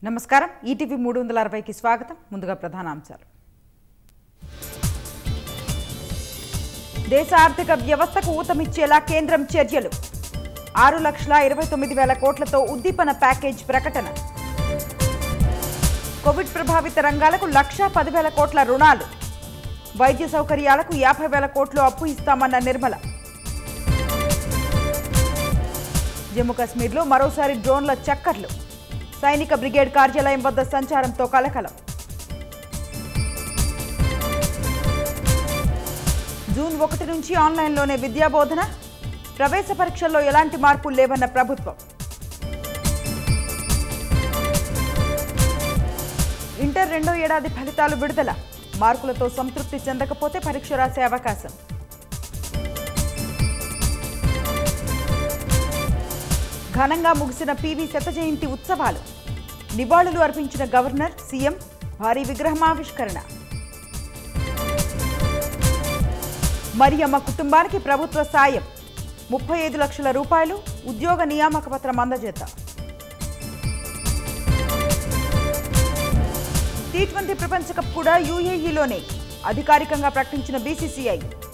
నమస్కారం ఈటీవీ మూడు వందల అరవైకి స్వాగతం ముందుగా ప్రధానాంశాలు దేశ ఆర్థిక వ్యవస్థకు ఊతమిచ్చేలా కేంద్రం చర్యలు ఆరు లక్షల ఇరవై తొమ్మిది వేల కోట్లతో ఉద్దీపన ప్యాకేజ్ ప్రకటన కోవిడ్ ప్రభావిత రంగాలకు లక్షా పదివేల కోట్ల రుణాలు వైద్య సౌకర్యాలకు యాభై వేల కోట్లు అప్పు ఇస్తామన్న నిర్మల జమ్మూ కాశ్మీర్లో మరోసారి డ్రోన్ల చక్కర్లు సైనిక బ్రిగేడ్ కార్యాలయం వద్ద సంచారంతో కలకలం జూన్ ఒకటి నుంచి ఆన్లైన్లోనే విద్యాబోధన ప్రవేశ పరీక్షల్లో ఎలాంటి మార్పులు లేవన్న ప్రభుత్వం ఇంటర్ రెండో ఏడాది ఫలితాలు విడుదల మార్కులతో సంతృప్తి చెందకపోతే పరీక్ష రాసే అవకాశం ఘనంగా ముగిసిన పివి శత జయంతి ఉత్సవాలు నివాళులు అర్పించిన గవర్నర్ సీఎం భారీ విగ్రహమావిష్కరణ మరియమ్మ కుటుంబానికి ప్రభుత్వ సాయం ముప్పై ఐదు లక్షల రూపాయలు ఉద్యోగ నియామక పత్రం అందజేత టీ ట్వంటీ ప్రపంచ కప్ కూడా యూఏఈలోనే అధికారికంగా ప్రకటించిన బీసీసీఐ